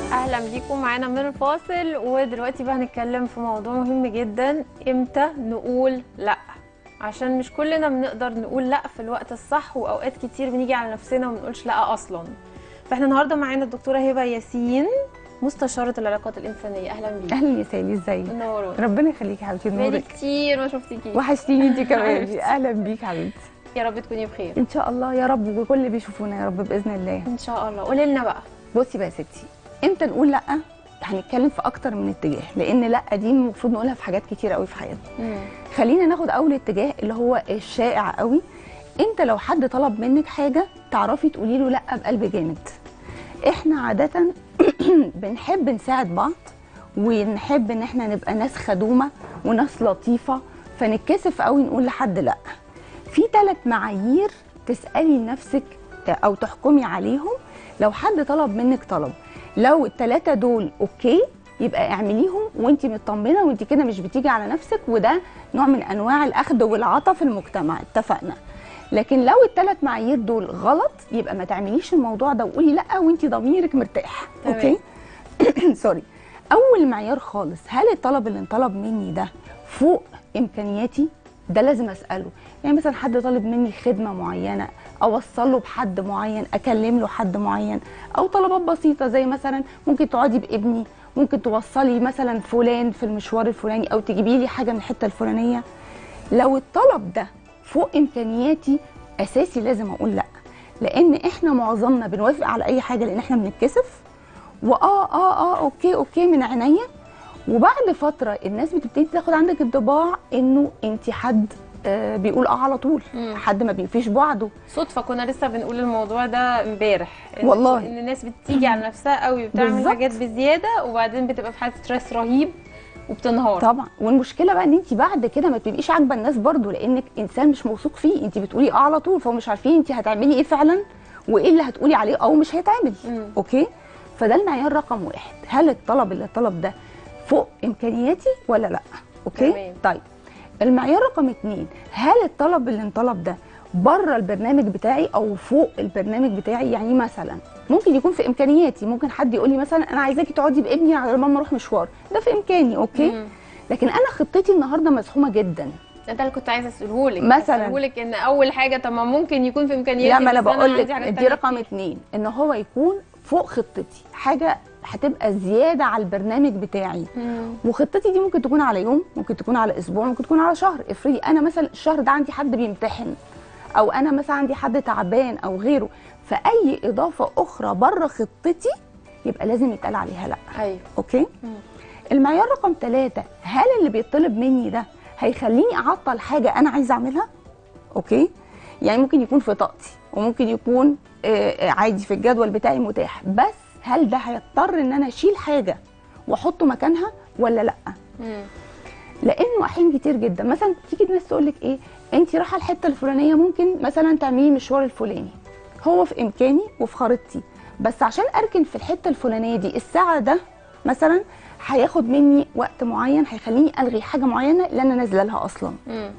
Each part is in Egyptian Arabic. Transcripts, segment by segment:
اهلا بيكم معانا من الفاصل ودلوقتي بقى هنتكلم في موضوع مهم جدا امتى نقول لا عشان مش كلنا بنقدر نقول لا في الوقت الصح واوقات كتير بنيجي على نفسنا وما بنقولش لا اصلا فاحنا النهارده معانا الدكتوره هبه ياسين مستشاره العلاقات الانسانيه اهلا بيكي اهلا يا سالي ازيك منورونا ربنا يخليكي يا حبيبتي بقالي نورك كتير ما شفتكيش وحشتيني انت كمان حبيبتي. اهلا بيك حبيبتي يا رب تكوني بخير ان شاء الله يا رب وكل اللي بيشوفونا يا رب باذن الله ان شاء الله قولي لنا بقى بصي بقى يا ستي امتى نقول لا هنتكلم في اكتر من اتجاه لان لا دي المفروض نقولها في حاجات كتير قوي في حياتنا خلينا ناخد اول اتجاه اللي هو الشائع قوي انت لو حد طلب منك حاجه تعرفي تقولي له لا بقلب جامد احنا عاده بنحب نساعد بعض ونحب ان احنا نبقى ناس خدومه وناس لطيفه فنتكسف قوي نقول لحد لا في ثلاث معايير تسالي نفسك او تحكمي عليهم لو حد طلب منك طلب لو الثلاثه دول اوكي يبقى اعمليهم وانت مطمنه وانت كده مش بتيجي على نفسك وده نوع من انواع الاخذ والعطاء في المجتمع اتفقنا لكن لو الثلاث معايير دول غلط يبقى ما تعمليش الموضوع ده وقولي لا وانت ضميرك مرتاح تمام. اوكي سوري اول معيار خالص هل الطلب اللي انطلب مني ده فوق امكانياتي ده لازم اساله يعني مثلا حد طالب مني خدمه معينه اوصل له بحد معين اكلم له حد معين او طلبات بسيطه زي مثلا ممكن تقعدي بابني ممكن توصلي مثلا فلان في المشوار الفلاني او تجيبي لي حاجه من الحته الفلانيه لو الطلب ده فوق امكانياتي اساسي لازم اقول لا لان احنا معظمنا بنوافق على اي حاجه لان احنا بنتكسف واه اه اه اوكي اوكي من عينيا وبعد فتره الناس بتبتدي تاخد عندك انطباع انه انت حد آه بيقول اه على طول مم. حد ما بيفيش بعده صدفه كنا لسه بنقول الموضوع ده امبارح إن- والله. ان الناس بتيجي على نفسها قوي وبتعمل بالظبط. حاجات بزياده وبعدين بتبقى في حاله ستريس رهيب وبتنهار طبعا والمشكله بقى ان انت بعد كده ما بتبقيش عاجبه الناس برضو لانك انسان مش موثوق فيه انت بتقولي اه على طول فهم مش عارفين انت هتعملي ايه فعلا وايه اللي هتقولي عليه او مش هيتعمل مم. اوكي فده المعيار رقم واحد هل الطلب اللي طلب ده فوق امكانياتي ولا لا اوكي تمام. طيب المعيار رقم اتنين هل الطلب اللي انطلب ده بره البرنامج بتاعي او فوق البرنامج بتاعي يعني مثلا ممكن يكون في امكانياتي ممكن حد يقول لي مثلا انا عايزاكي تقعدي بابني على ما اروح مشوار ده في امكاني اوكي مم. لكن انا خطتي النهارده مزحومه جدا ده اللي كنت عايزه اساله لك مثلاً. اساله لك ان اول حاجه طب ما ممكن يكون في امكانياتي لا ما انا بس بقول عندي لك حاجات دي تانية رقم كتير. اتنين ان هو يكون فوق خطتي حاجه هتبقى زياده على البرنامج بتاعي مم. وخطتي دي ممكن تكون على يوم ممكن تكون على اسبوع ممكن تكون على شهر افرضي انا مثلا الشهر ده عندي حد بيمتحن او انا مثلا عندي حد تعبان او غيره فاي اضافه اخرى بره خطتي يبقى لازم يتقال عليها لا ايوه اوكي مم. المعيار رقم ثلاثة هل اللي بيطلب مني ده هيخليني اعطل حاجه انا عايزه اعملها اوكي يعني ممكن يكون في طاقتي وممكن يكون آه، آه، عادي في الجدول بتاعي متاح بس هل ده هيضطر ان انا اشيل حاجه واحطه مكانها ولا لا مم. لانه احيان كتير جدا مثلا تيجي ناس تقول لك ايه انت رايحه الحته الفلانيه ممكن مثلا تعملي مشوار الفلاني هو في امكاني وفي خريطتي بس عشان اركن في الحته الفلانيه دي الساعه ده مثلا هياخد مني وقت معين هيخليني الغي حاجه معينه اللي انا نازله لها اصلا مم.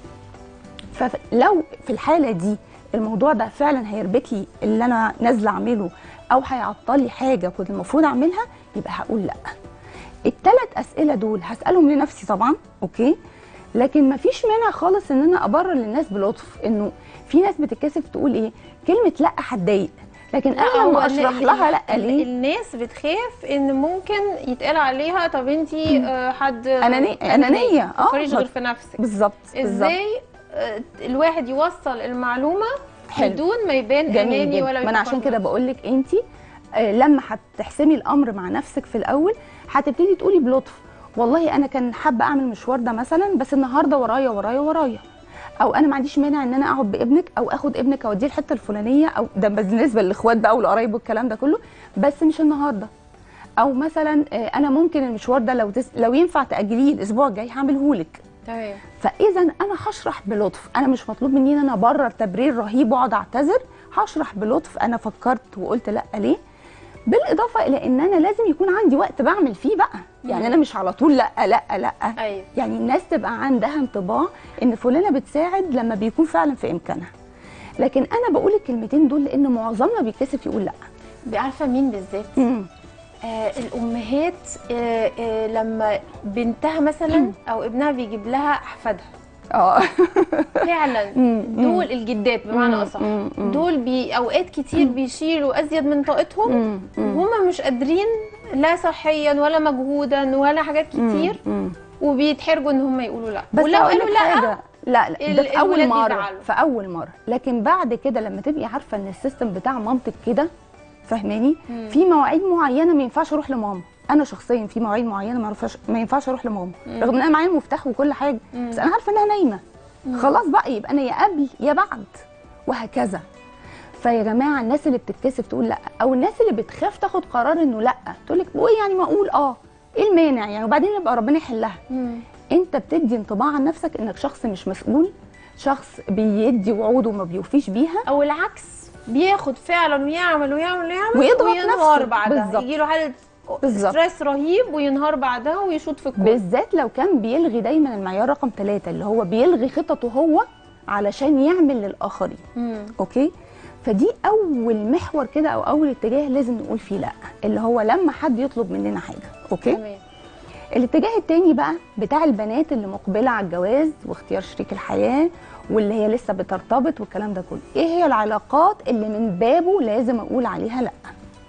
فلو في الحاله دي الموضوع ده فعلا هيربك لي اللي انا نازله اعمله او هيعطل لي حاجه كنت المفروض اعملها يبقى هقول لا الثلاث اسئله دول هسالهم لنفسي طبعا اوكي لكن مفيش مانع خالص ان انا ابرر للناس بلطف انه في ناس بتتكسف تقول ايه كلمه لا هتضايق لكن لا، انا هو لما ال- اشرح ال- لها لا ال- ليه الناس بتخاف ان ممكن يتقال عليها طب انت حد أنانية- أنانية، ما آه، تفكريش ما- غير في نفسك بالظبط بالظبط ازاي آه، الواحد يوصل المعلومه حلو. بدون ما يبان جميل اناني جدا ولا ما انا بيفكر عشان في كده نفسه. بقول لك انت لما هتحسمي الامر مع نفسك في الاول هتبتدي تقولي بلطف والله انا كان حابه اعمل المشوار ده مثلا بس النهارده ورايا ورايا ورايا او انا ما عنديش مانع ان انا اقعد بابنك او اخد ابنك اوديه الحته الفلانيه او ده بالنسبه للاخوات بقى والقرايب والكلام ده كله بس مش النهارده او مثلا آه، انا ممكن المشوار ده لو تس... لو ينفع تاجليه الاسبوع الجاي هعمله لك تمام فاذا انا هشرح بلطف انا مش مطلوب مني ان انا ابرر تبرير رهيب واقعد اعتذر هشرح بلطف انا فكرت وقلت لا ليه بالاضافه الى ان انا لازم يكون عندي وقت بعمل فيه بقى يعني انا مش على طول لا لا لا ايوه يعني الناس تبقى عندها انطباع ان فلانه بتساعد لما بيكون فعلا في امكانها لكن انا بقول الكلمتين دول لان معظمنا بيتكسف يقول لا عارفه مين بالذات مم. آه الامهات آه آه لما بنتها مثلا او ابنها بيجيب لها احفادها اه فعلا مم. دول الجدات بمعنى اصح مم. مم. دول بي اوقات كتير بيشيلوا ازيد من طاقتهم مم. مم. وهم مش قادرين لا صحيا ولا مجهودا ولا حاجات كتير مم. وبيتحرجوا ان هم يقولوا لا بس ولو هقول قالوا لك لا حاجة. لا لا ده ال- في اول الولاد مره بيزعلوا. في اول مره لكن بعد كده لما تبقي عارفه ان السيستم بتاع مامتك كده فاهماني مم. في مواعيد معينه ما ينفعش اروح لماما انا شخصيا في مواعيد معينه ما اعرفش ما ينفعش اروح لماما مم. رغم ان انا معايا المفتاح وكل حاجه مم. بس انا عارفه انها نايمه خلاص بقى يبقى انا يا قبل يا بعد وهكذا فيا جماعه الناس اللي بتتكسف تقول لا او الناس اللي بتخاف تاخد قرار انه لا تقول لك وايه يعني ما اقول اه ايه المانع يعني وبعدين يبقى ربنا يحلها مم. انت بتدي انطباع عن نفسك انك شخص مش مسؤول شخص بيدي وعود وما بيوفيش بيها او العكس بياخد فعلا ويعمل ويعمل ويعمل ويضغط وينهار نفسه. بعدها بالظبط. يجي له حاله بالظبط. ستريس رهيب وينهار بعدها ويشوط في الكوره بالذات لو كان بيلغي دايما المعيار رقم ثلاثة اللي هو بيلغي خططه هو علشان يعمل للآخرين مم. اوكي فدي اول محور كده او اول اتجاه لازم نقول فيه لا اللي هو لما حد يطلب مننا حاجه اوكي تمام الاتجاه التاني بقى بتاع البنات اللي مقبله على الجواز واختيار شريك الحياه واللي هي لسه بترتبط والكلام ده كله ايه هي العلاقات اللي من بابه لازم اقول عليها لا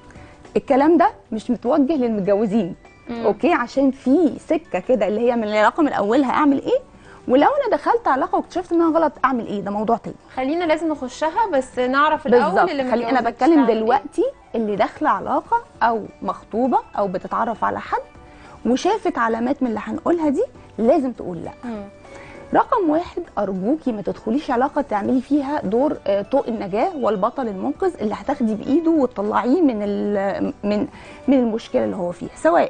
الكلام ده مش متوجه للمتجوزين مم. اوكي عشان في سكه كده اللي هي من العلاقه من اولها اعمل ايه ولو انا دخلت علاقه واكتشفت انها غلط اعمل ايه ده موضوع تاني خلينا لازم نخشها بس نعرف الاول بالظبط اللي خلي انا متجوزة بتكلم بتشتغل إيه. دلوقتي اللي داخله علاقه او مخطوبه او بتتعرف على حد وشافت علامات من اللي هنقولها دي لازم تقول لا مم. رقم واحد ارجوكي ما تدخليش علاقه تعملي فيها دور آه، طوق النجاه والبطل المنقذ اللي هتاخدي بايده وتطلعيه من ال- من من المشكله اللي هو فيها سواء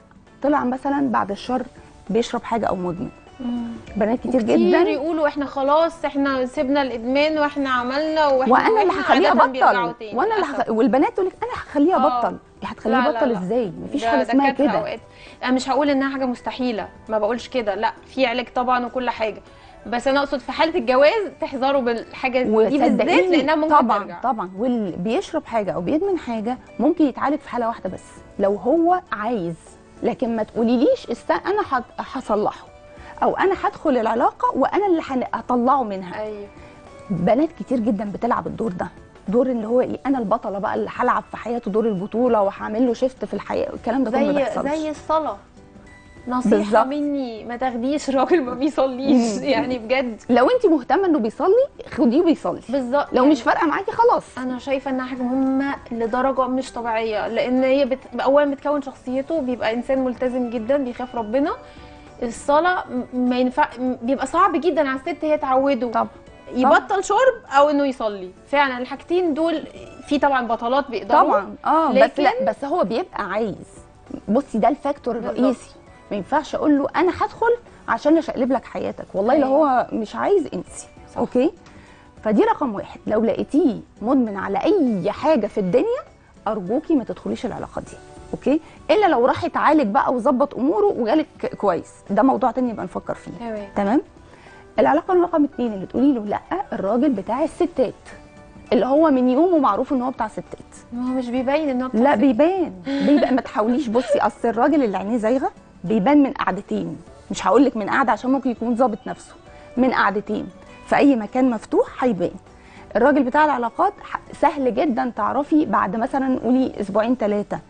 طلع مثلا بعد الشر بيشرب حاجه او مدمن مم. بنات كتير كتير جدا يقولوا احنا خلاص احنا سبنا الادمان واحنا عملنا واحنا وانا اللي وإحنا هخليه عادة بيرجعوا ابطل تاني وانا اللي للأسف. هخ... والبنات تقول لك انا هخليه آه. ابطل هتخليه لا، لا، يبطل لا. ازاي مفيش ده حاجه اسمها دكاترة كده أوقات. انا مش هقول انها حاجه مستحيله ما بقولش كده لا في علاج طبعا وكل حاجه بس انا اقصد في حاله الجواز تحذروا بالحاجه دي بالذات وصدقيني لانها ممكن طبعا ترجع طبعا واللي بيشرب حاجه او بيدمن حاجه ممكن يتعالج في حاله واحده بس لو هو عايز لكن ما تقوليليش است انا هت- هصلحه او انا هدخل العلاقه وانا اللي هن- هطلعه منها ايوه بنات كتير جدا بتلعب الدور ده دور اللي هو ايه انا البطله بقى اللي هلعب في حياته دور البطوله وهعمل له شيفت في الحياه الكلام ده كله ما زي بيحصلش زي الصلاه نصيحه بالظبط. مني ما تاخديش راجل ما بيصليش مم. يعني بجد لو انت مهتمه انه بيصلي خديه بيصلي بالظبط لو يعني مش فارقه معاكي خلاص انا شايفه انها حاجه مهمه لدرجه مش طبيعيه لان هي بت... اولا بتكون شخصيته بيبقى انسان ملتزم جدا بيخاف ربنا الصلاه م- ما ينفع م- بيبقى صعب جدا على الست هي تعوده طب يبطل شرب او انه يصلي فعلا الحاجتين دول في طبعا بطلات بيقدروا طبعا اه بس لكن- لا بس هو بيبقى عايز بصي ده الفاكتور بالظبط. الرئيسي ما ينفعش اقول له انا هدخل عشان اشقلب لك حياتك والله لو أيوة. هو مش عايز انسي صح. اوكي فدي رقم واحد لو لقيتيه مدمن على اي حاجه في الدنيا ارجوكي ما تدخليش العلاقه دي اوكي الا لو راح يتعالج بقى وظبط اموره وجالك كويس ده موضوع تاني يبقى نفكر فيه تمام تمام العلاقه رقم اتنين اللي تقولي له لا الراجل بتاع الستات اللي هو من يومه معروف ان هو بتاع ستات ما هو مش بيبين ان هو بتاع لا ست. بيبان بيبان ما تحاوليش بصي اصل الراجل اللي عينيه زايغه بيبان من قعدتين مش هقول لك من قعده عشان ممكن يكون ظابط نفسه من قعدتين في اي مكان مفتوح هيبان الراجل بتاع العلاقات ح- سهل جدا تعرفي بعد مثلا قولي اسبوعين ثلاثه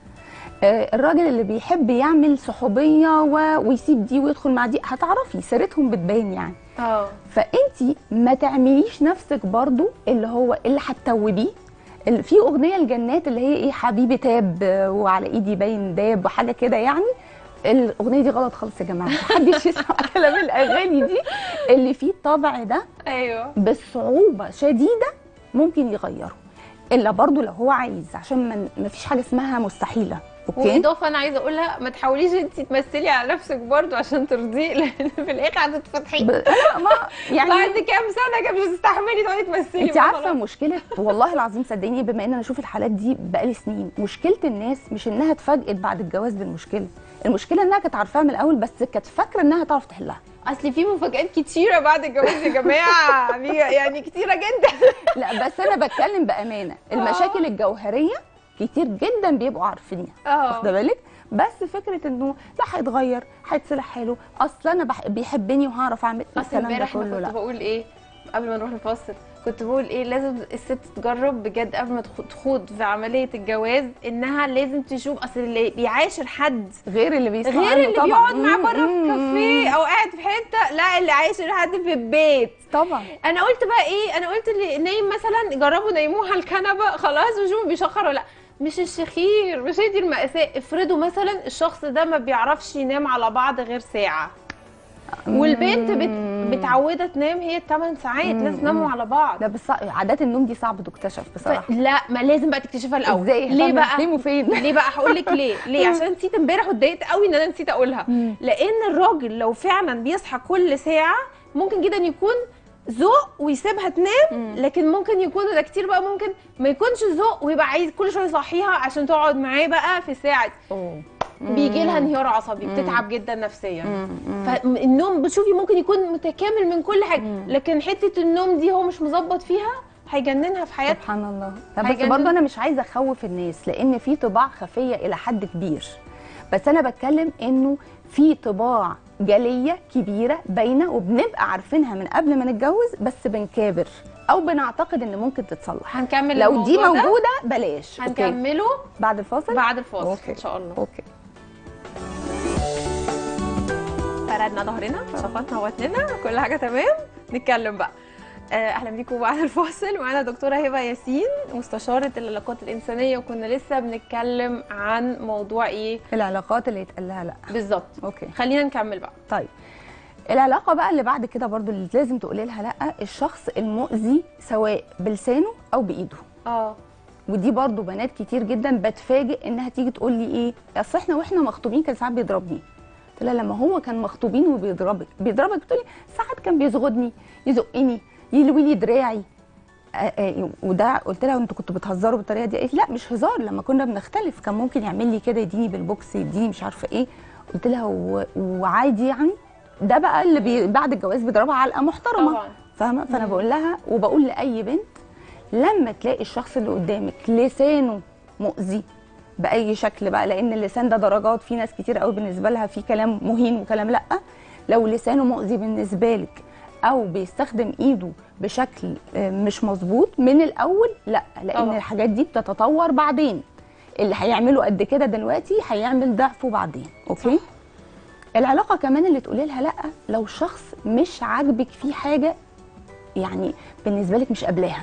الراجل اللي بيحب يعمل صحوبيه و... ويسيب دي ويدخل مع دي هتعرفي سيرتهم بتبان يعني اه فانت ما تعمليش نفسك برضو اللي هو اللي هتتوبيه ال- في اغنيه الجنات اللي هي ايه حبيبي تاب آه، وعلى ايدي باين داب وحاجه كده يعني الاغنيه دي غلط خالص يا جماعه محدش يسمع كلام الاغاني دي اللي فيه الطبع ده ايوه بصعوبه شديده ممكن يغيره الا برضو لو هو عايز عشان ما- ما فيش حاجه اسمها مستحيله اوكي واضافه انا عايزه اقولها ما تحاوليش انت تمثلي على نفسك برضو عشان ترضيه لان في الاخر هتتفتحي ب... لا ما يعني بعد كام سنه كده مش هتستحملي تقعدي تمثلي انت بقى عارفه خلاص. مشكله والله العظيم صدقيني بما ان انا اشوف الحالات دي بقالي سنين مشكله الناس مش انها اتفاجئت بعد الجواز بالمشكله المشكله انها كانت عارفاها من الاول بس كانت فاكره انها تعرف تحلها اصل في مفاجآت كتيره بعد الجواز يا جماعه في- يعني كتيره جدا لا بس انا بتكلم بامانه المشاكل الجوهريه كتير جدا بيبقوا عارفينها اه واخده بالك بس فكره انه لا هيتغير هيتصلح حاله اصل انا بح... بيحبني وهعرف اعمل اصل الكلام ده امبارح أنا كله كنت لا بقول ايه قبل ما نروح الفاصل كنت بقول ايه لازم الست تجرب بجد قبل ما تخ- تخوض في عمليه الجواز انها لازم تشوف اصل اللي بيعاشر حد غير اللي بيسمع غير عنه اللي طبعا. بيقعد معاه مم، بره في مم، كافيه مم. او قاعد في حته لا اللي عايشر حد في البيت طبعا انا قلت بقى ايه انا قلت اللي نايم مثلا جربوا نيموه على الكنبه خلاص وشوفوا بيشخر ولا لا مش الشخير مش هي دي المأساة افرضوا مثلا الشخص ده ما بيعرفش ينام على بعض غير ساعة والبنت بت... متعودة تنام هي 8 ساعات مم. لازم تناموا على بعض لا بس عادات النوم دي صعب تكتشف بصراحه ف... لا ما لازم بقى تكتشفها الاول ازاي ليه طب بقى نسيمه فين ليه بقى هقول لك ليه ليه عشان نسيت امبارح واتضايقت قوي ان انا نسيت اقولها مم. لان الراجل لو فعلا بيصحى كل ساعه ممكن جدا يكون ذوق ويسيبها تنام مم. لكن ممكن يكون ده كتير بقى ممكن ما يكونش ذوق ويبقى عايز كل شويه يصحيها عشان تقعد معاه بقى في ساعه أوه. بيجي لها انهيار عصبي مم. بتتعب جدا نفسيا مم، مم. فالنوم بتشوفي ممكن يكون متكامل من كل حاجه مم. لكن حته النوم دي هو مش مظبط فيها هيجننها في حياتها سبحان الله لا بس هيجنن. برضه انا مش عايزه اخوف الناس لان في طباع خفيه الى حد كبير بس انا بتكلم انه في طباع جاليه كبيره باينه وبنبقى عارفينها من قبل ما نتجوز بس بنكابر او بنعتقد ان ممكن تتصلح هنكمل لو دي الموضوع ده. موجوده بلاش أوكي. هنكمله بعد الفاصل بعد الفاصل أوكي. ان شاء الله اوكي فردنا ظهرنا شفطنا وتننا كل حاجه تمام نتكلم بقى آه، اهلا بيكم بعد الفاصل معانا دكتوره هبه ياسين مستشاره العلاقات الانسانيه وكنا لسه بنتكلم عن موضوع ايه العلاقات اللي يتقال لها لا بالظبط اوكي خلينا نكمل بقى طيب العلاقه بقى اللي بعد كده برضو اللي لازم تقولي لها لا الشخص المؤذي سواء بلسانه او بايده اه ودي برضو بنات كتير جدا بتفاجئ انها تيجي تقول لي ايه اصل احنا واحنا مخطوبين كان ساعات بيضربني قلت لها لما هو كان مخطوبين وبيضربك بيضربك بتقولي ساعات كان بيزغدني يزقني يلوي لي دراعي آه، آه، وده قلت لها انتوا كنتوا بتهزروا بالطريقه دي قالت لا مش هزار لما كنا بنختلف كان ممكن يعمل لي كده يديني بالبوكس يديني مش عارفه ايه قلت لها و- وعادي يعني ده بقى اللي بي بعد الجواز بيضربها علقه محترمه طبعا فاهمه فانا مم. بقول لها وبقول لاي بنت لما تلاقي الشخص اللي قدامك لسانه مؤذي باي شكل بقى لان اللسان ده درجات في ناس كتير قوي بالنسبه لها في كلام مهين وكلام لا لو لسانه مؤذي بالنسبه لك او بيستخدم ايده بشكل آه، مش مظبوط من الاول لا لان طبعا. الحاجات دي بتتطور بعدين اللي هيعمله قد كده دلوقتي هيعمل ضعفه بعدين اوكي العلاقه كمان اللي تقولي لها لا لو شخص مش عاجبك فيه حاجه يعني بالنسبه لك مش قابلاها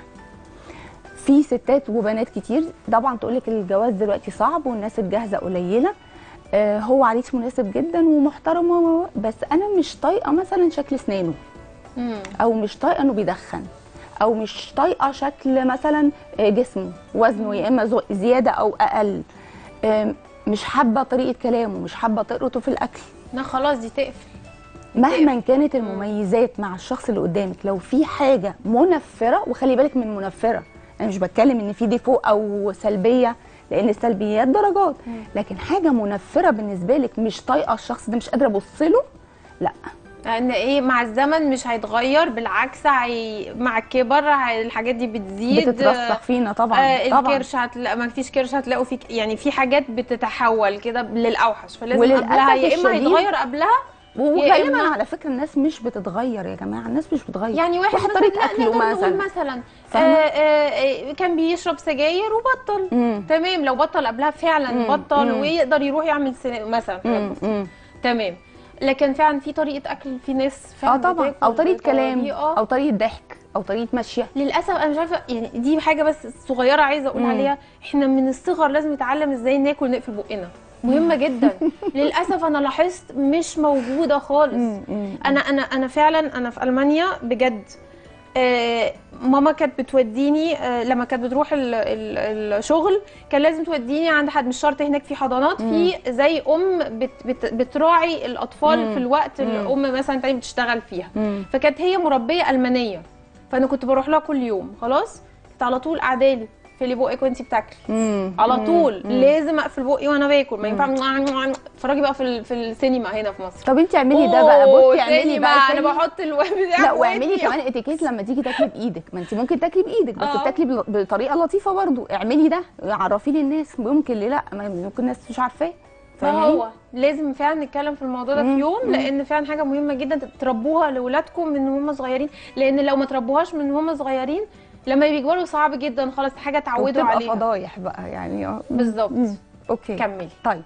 في ستات وبنات كتير طبعا تقول لك الجواز دلوقتي صعب والناس الجاهزه قليله آه هو عريس مناسب جدا ومحترم و- بس انا مش طايقه مثلا شكل اسنانه مم. او مش طايقه انه بيدخن او مش طايقه شكل مثلا آه، جسمه وزنه يا اما زو- زياده او اقل آم، مش حابه طريقه كلامه مش حابه طريقته في الاكل لا خلاص دي تقفل مهما كانت المميزات مع الشخص اللي قدامك لو في حاجه منفره وخلي بالك من منفره انا مش بتكلم ان في ديفو او سلبيه لان السلبيات درجات مم. لكن حاجه منفره بالنسبه لك مش طايقه الشخص ده مش قادره ابص له لا لان ايه مع الزمن مش هيتغير بالعكس هي مع الكبر هي- الحاجات دي بتزيد بتترسخ فينا طبعا آه طبعا الكرش هتلاقي ما فيش كرش هتلاقوا فيك يعني في حاجات بتتحول كده للاوحش فلازم وللأسف قبلها يا اما الشديد- هيتغير قبلها وغالبا إما- على فكره الناس مش بتتغير يا جماعه الناس مش بتتغير يعني واحد, واحد مثلا طريقة لا أكله نقدر نقول مثلا. مثلا آه فاهمة؟ آه آه، كان بيشرب سجاير وبطل مم. تمام لو بطل قبلها فعلا مم. بطل مم. ويقدر يروح يعمل سن- مثلا حاجات مم. بسيطة. مم. تمام لكن فعلا في طريقه اكل في ناس اه فعلا طبعا بتاكل او طريقه كلام بطريقة- او طريقه ضحك او طريقه مشيه للاسف انا مش عارفه يعني دي حاجه بس صغيره عايزه اقول مم. عليها احنا من الصغر لازم نتعلم ازاي ناكل نقفل بقنا مهمه جدا للاسف انا لاحظت مش موجوده خالص مم. مم. انا انا انا فعلا انا في المانيا بجد آه، ماما كانت بتوديني آه، لما كانت بتروح ال- ال- الشغل كان لازم توديني عند حد مش شرط هناك في حضانات في زي ام بت بت بتراعي الاطفال مم. في الوقت اللي مم. الام مثلا تاني بتشتغل فيها مم. فكانت هي مربيه المانيه فانا كنت بروح لها كل يوم خلاص كانت على طول قعدالي اقفلي بقك وانت بتاكلي مم. على مم. طول مم. لازم اقفل بقي وانا باكل ما ينفع اتفرجي بقى في ال- في السينما هنا في مصر طب انت اعملي ده بقى أوه، بصي اعملي سينما، بقى انا سينما. بحط الويب بتاعي لا في واعملي ودني. كمان اتيكيت لما تيجي تاكلي بايدك ما انت ممكن تاكلي بايدك بس اه. بتاكلي بل- بطريقه لطيفه برضو اعملي ده عرفيه للناس ممكن ليه لا ما ممكن الناس مش عارفاه فاهماني؟ فهو لازم فعلا نتكلم في الموضوع ده في مم، يوم مم. لان فعلا حاجه مهمه جدا تربوها لاولادكم من هم صغيرين لان لو ما تربوهاش من هم صغيرين لما بيكبروا صعب جدا خلاص حاجه اتعودوا وبتبقى عليها فضايح بقى يعني اه بالظبط مم. اوكي كملي طيب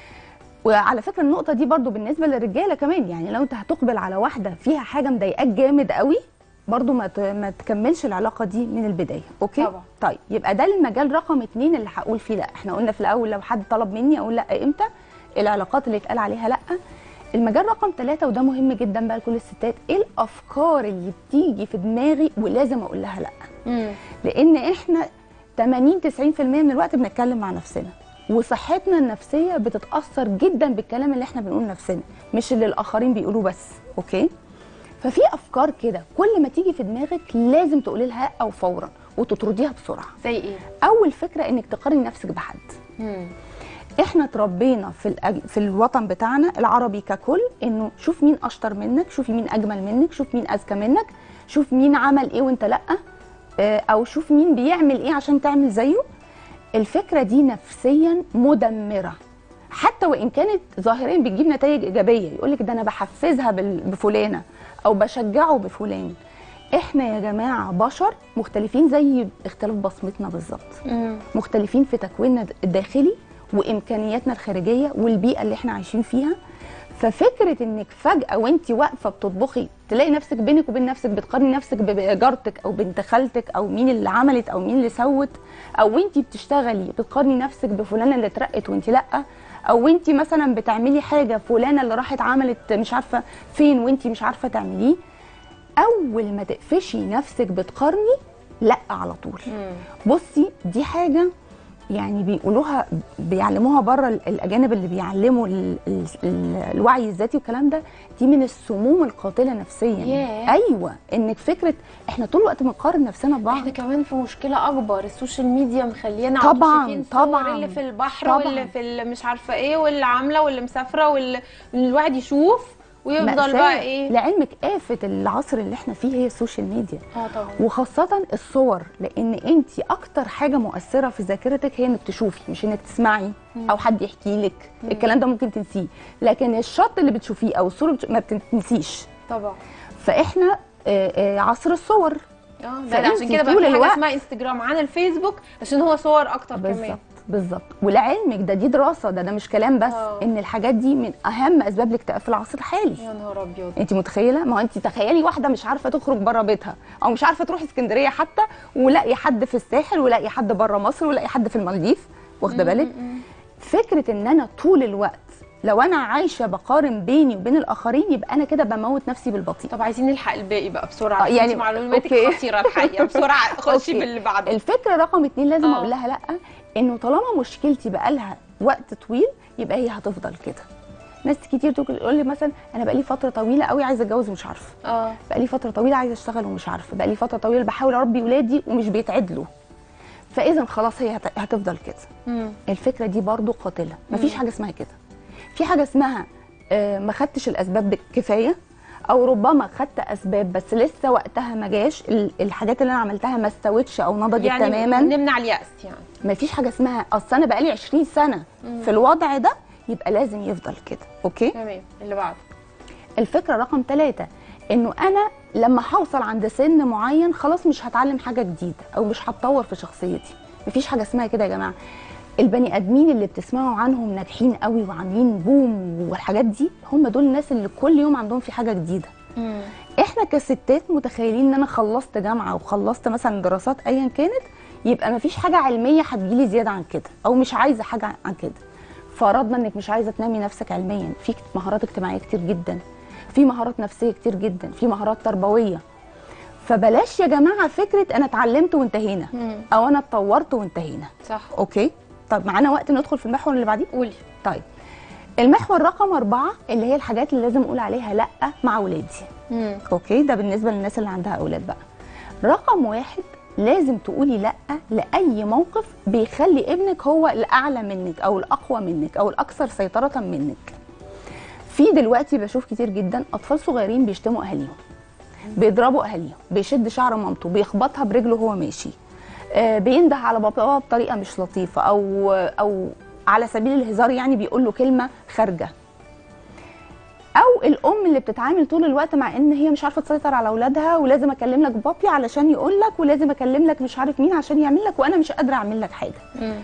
وعلى فكره النقطه دي برضو بالنسبه للرجاله كمان يعني لو انت هتقبل على واحده فيها حاجه مضايقاك جامد قوي برضو ما ت- ما تكملش العلاقه دي من البدايه اوكي طبعا. طيب يبقى ده المجال رقم اتنين اللي هقول فيه لا احنا قلنا في الاول لو حد طلب مني اقول لا امتى العلاقات اللي اتقال عليها لا المجال رقم ثلاثة وده مهم جدا بقى لكل الستات ايه الافكار اللي بتيجي في دماغي ولازم اقول لها لا مم. لان احنا 80 90% من الوقت بنتكلم مع نفسنا وصحتنا النفسيه بتتاثر جدا بالكلام اللي احنا بنقوله لنفسنا مش اللي الاخرين بيقولوه بس اوكي ففي افكار كده كل ما تيجي في دماغك لازم تقولي لها او فورا وتطرديها بسرعه زي ايه اول فكره انك تقارني نفسك بحد مم. احنا اتربينا في الأج... في الوطن بتاعنا العربي ككل انه شوف مين اشطر منك شوفي مين اجمل منك شوف مين اذكى منك شوف مين عمل ايه وانت لا آه، او شوف مين بيعمل ايه عشان تعمل زيه الفكره دي نفسيا مدمره حتى وان كانت ظاهريا بتجيب نتائج ايجابيه يقول لك ده انا بحفزها بال- بفلانه او بشجعه بفلان احنا يا جماعه بشر مختلفين زي اختلاف بصمتنا بالظبط مم. مختلفين في تكويننا الداخلي وامكانياتنا الخارجيه والبيئه اللي احنا عايشين فيها ففكره انك فجاه وانت واقفه بتطبخي تلاقي نفسك بينك وبين نفسك بتقارني نفسك بجارتك او بنت خالتك او مين اللي عملت او مين اللي سوت او وانت بتشتغلي بتقارني نفسك بفلانه اللي اترقت وانت لا او وانت مثلا بتعملي حاجه فلانه اللي راحت عملت مش عارفه فين وانت مش عارفه تعمليه اول ما تقفشي نفسك بتقارني لا على طول مم. بصي دي حاجه يعني بيقولوها بيعلموها بره الاجانب اللي بيعلموا ال ال ال الوعي الذاتي والكلام ده دي من السموم القاتله نفسيا ياه. ايوه انك فكره احنا طول الوقت بنقارن نفسنا ببعض احنا كمان في مشكله اكبر السوشيال ميديا مخلينا طبعاً، على طول شايفين صور طبعاً، اللي في البحر طبعاً. واللي في ال- مش عارفه ايه واللي عامله واللي مسافره واللي الواحد يشوف ويفضل مأساة. بقى ايه لعلمك آفة العصر اللي احنا فيه هي السوشيال ميديا اه طبعا وخاصة الصور لأن أنت أكتر حاجة مؤثرة في ذاكرتك هي إنك تشوفي مش إنك تسمعي أو حد يحكي لك الكلام ده ممكن تنسيه لكن الشط اللي بتشوفيه أو الصورة بتش... ما بتنسيش طبعا فإحنا آه، آه، عصر الصور اه ده فأنت عشان كده بقى طول في حاجه الوقت- اسمها انستجرام عن الفيسبوك عشان هو صور اكتر كمان بالظبط بالظبط ولعلمك ده دي دراسة ده ده مش كلام بس آه. إن الحاجات دي من أهم أسباب الاكتئاب في العصر الحالي يا نهار ابيض انت متخيله ما هو انت تخيلي واحده مش عارفه تخرج بره بيتها او مش عارفه تروح اسكندريه حتى ولاقي حد في الساحل ولاقي حد بره مصر ولاقي حد في المالديف واخده بالك فكره ان انا طول الوقت لو انا عايشه بقارن بيني وبين الاخرين يبقى انا كده بموت نفسي بالبطيء طب عايزين نلحق الباقي بقى بسرعه آه، يعني يعني- معلوماتك أوكي. خطيره الحقيقه بسرعه خشي أوكي. باللي بعده الفكره رقم اتنين لازم آه. اقول لها لا انه طالما مشكلتي بقالها وقت طويل يبقى هي هتفضل كده ناس كتير تقول لي مثلا انا بقالي فتره طويله قوي عايزه اتجوز ومش عارفه اه بقالي فتره طويله عايزه اشتغل ومش عارفه بقالي فتره طويله بحاول اربي ولادي ومش بيتعدلوا فاذا خلاص هي هت- هتفضل كده مم. الفكره دي برضو قاتله مفيش حاجه اسمها كده في حاجه اسمها آه، ما خدتش الاسباب كفايه او ربما خدت اسباب بس لسه وقتها ما جاش ال- الحاجات اللي انا عملتها ما استوتش او نضجت يعني تماما نمنع اليأس يعني مفيش حاجه اسمها اصل انا بقالي 20 سنه في الوضع ده يبقى لازم يفضل كده اوكي تمام اللي بعده الفكره رقم ثلاثة انه انا لما هوصل عند سن معين خلاص مش هتعلم حاجه جديده او مش هتطور في شخصيتي مفيش حاجه اسمها كده يا جماعه البني ادمين اللي بتسمعوا عنهم ناجحين قوي وعاملين بوم والحاجات دي هم دول الناس اللي كل يوم عندهم في حاجه جديده احنا كستات متخيلين ان انا خلصت جامعه وخلصت مثلا دراسات ايا كانت يبقى مفيش حاجه علميه هتجيلي زياده عن كده او مش عايزه حاجه عن كده فرضنا انك مش عايزه تنمي نفسك علميا في مهارات اجتماعيه كتير جدا في مهارات نفسيه كتير جدا في مهارات تربويه فبلاش يا جماعه فكره انا اتعلمت وانتهينا مم. او انا اتطورت وانتهينا صح اوكي طب معانا وقت ندخل في المحور اللي بعديه قولي طيب المحور رقم أربعة اللي هي الحاجات اللي لازم أقول عليها لأ مع ولادي مم. اوكي ده بالنسبه للناس اللي عندها اولاد بقى رقم واحد لازم تقولي لا لاي موقف بيخلي ابنك هو الاعلى منك او الاقوى منك او الاكثر سيطره منك في دلوقتي بشوف كتير جدا اطفال صغيرين بيشتموا اهاليهم بيضربوا اهاليهم بيشد شعر مامته بيخبطها برجله وهو ماشي آه، بينده على باباه بطريقه مش لطيفه او او على سبيل الهزار يعني بيقول له كلمه خارجه او الام اللي بتتعامل طول الوقت مع ان هي مش عارفه تسيطر على اولادها ولازم اكلم لك بابي علشان يقول لك ولازم اكلم لك مش عارف مين عشان يعمل لك وانا مش قادره اعمل لك حاجه مم.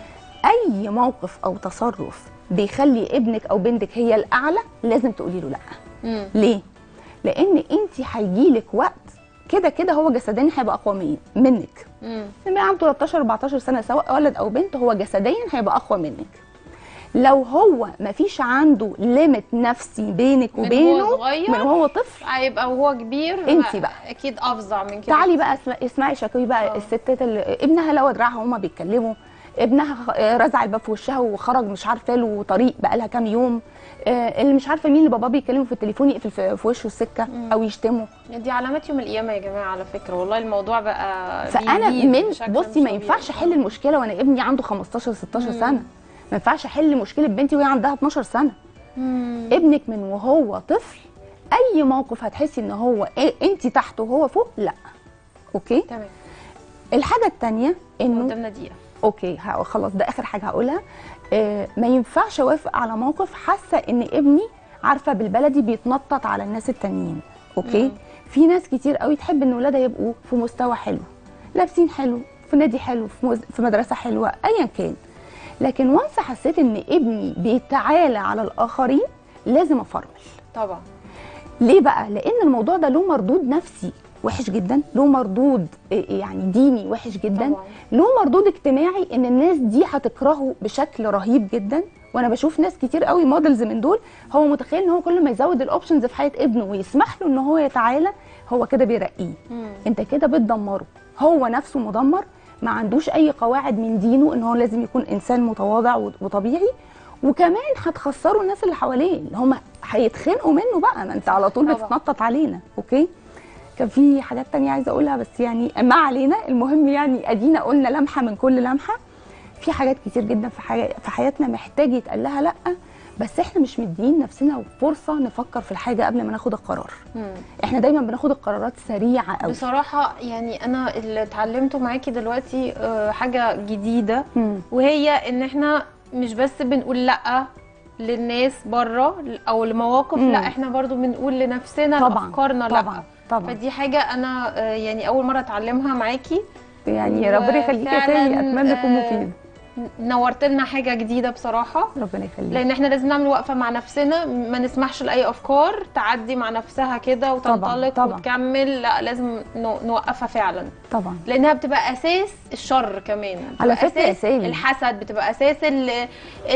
اي موقف او تصرف بيخلي ابنك او بنتك هي الاعلى لازم تقولي له لا مم. ليه لان انت هيجيلك وقت كده كده هو جسديا هيبقى اقوى من- منك مم. لما عنده 13 14 سنه سواء ولد او بنت هو جسديا هيبقى اقوى منك لو هو مفيش عنده ليميت نفسي بينك من وبينه هو صغير؟ من هو طفل هيبقى وهو كبير انتي ما- بقى. اكيد افظع من كده تعالي بقى اسمع اسمعي شكوي بقى آه. الستات اللي ابنها لو دراعها هما بيتكلموا ابنها خ- آه، رزع الباب في وشها وخرج مش عارفه له طريق بقى لها كام يوم آه، اللي مش عارفه مين اللي باباه بيكلمه في التليفون يقفل في في وشه السكه او يشتمه دي علامات يوم القيامه يا جماعه على فكره والله الموضوع بقى فانا بيزيد من بشكل بصي مش ما ينفعش طبيعي. احل المشكله وانا ابني عنده 15 16 سنه ما ينفعش احل مشكله بنتي وهي عندها 12 سنه مم. ابنك من وهو طفل اي موقف هتحسي ان هو إيه انت تحته وهو فوق لا اوكي تمام الحاجه الثانيه انه قدامنا دقيقه اوكي ه- خلاص ده اخر حاجه هقولها آه ما ينفعش اوافق على موقف حاسه ان ابني عارفه بالبلدي بيتنطط على الناس التانيين اوكي مم. في ناس كتير قوي تحب ان ولادها يبقوا في مستوى حلو لابسين حلو في نادي حلو في, مز... في مدرسه حلوه ايا كان لكن وانس حسيت ان ابني بيتعالى على الاخرين لازم افرمل طبعا ليه بقى؟ لأن الموضوع ده له مردود نفسي وحش جدا، له مردود إيه يعني ديني وحش جدا، طبعاً. له مردود اجتماعي ان الناس دي هتكرهه بشكل رهيب جدا، وانا بشوف ناس كتير قوي موديلز من دول هو متخيل ان هو كل ما يزود الاوبشنز في حياه ابنه ويسمح له ان هو يتعالى هو كده بيرقيه، مم. انت كده بتدمره، هو نفسه مدمر ما عندوش اي قواعد من دينه ان هو لازم يكون انسان متواضع وطبيعي وكمان هتخسروا الناس اللي حواليه اللي هم هيتخنقوا منه بقى ما انت على طول طبعا. بتتنطط علينا اوكي كان في حاجات تانية عايزه اقولها بس يعني ما علينا المهم يعني ادينا قلنا لمحه من كل لمحه في حاجات كتير جدا في حي... في حياتنا محتاج يتقال لها لا بس احنا مش مدين نفسنا فرصه نفكر في الحاجه قبل ما ناخد القرار مم. احنا دايما بناخد القرارات سريعه قوي بصراحه يعني انا اللي اتعلمته معاكي دلوقتي آه، حاجه جديده مم. وهي ان احنا مش بس بنقول لا للناس بره او لمواقف مم. لا احنا برضو بنقول لنفسنا طبعا لافكارنا لا طبعا طبعا فدي حاجه انا آه، يعني اول مره اتعلمها معاكي يعني ربنا يخليك يا وفعلاً، تاني اتمنى اكون آه، مفيد نورت لنا حاجه جديده بصراحه ربنا يخليك لان احنا لازم نعمل وقفه مع نفسنا ما نسمحش لاي افكار تعدي مع نفسها كده وتنطلق طبعاً. وتكمل لا لازم نو- نوقفها فعلا طبعا لانها بتبقى اساس الشر كمان على بتبقى فكرة يا اساس سالي. الحسد بتبقى اساس اللي,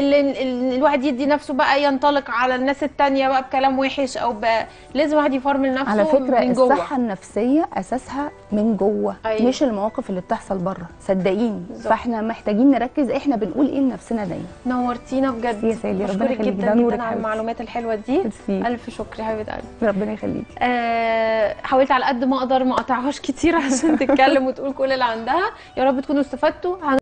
اللي الواحد يدي نفسه بقى ينطلق على الناس التانية بقى بكلام وحش او ب... لازم الواحد يفرمل نفسه على فكره من جوه الصحه النفسيه اساسها من جوه أيوة. مش المواقف اللي بتحصل بره صدقيني بالظبط. فاحنا محتاجين نركز احنا بنقول ايه لنفسنا دايما نورتينا بجد يا سالي، ربنا بشكرك يخليك، جدا ده نورك جدا على حبيبتي. المعلومات الحلوه دي ميرسي. الف شكر يا حبيبه قلبي ربنا يخليك آه، حاولت على قد ما اقدر ما اقطعهاش كتير عشان تتكلم وتقول كل اللي عندها يا رب تكونوا استفدتوا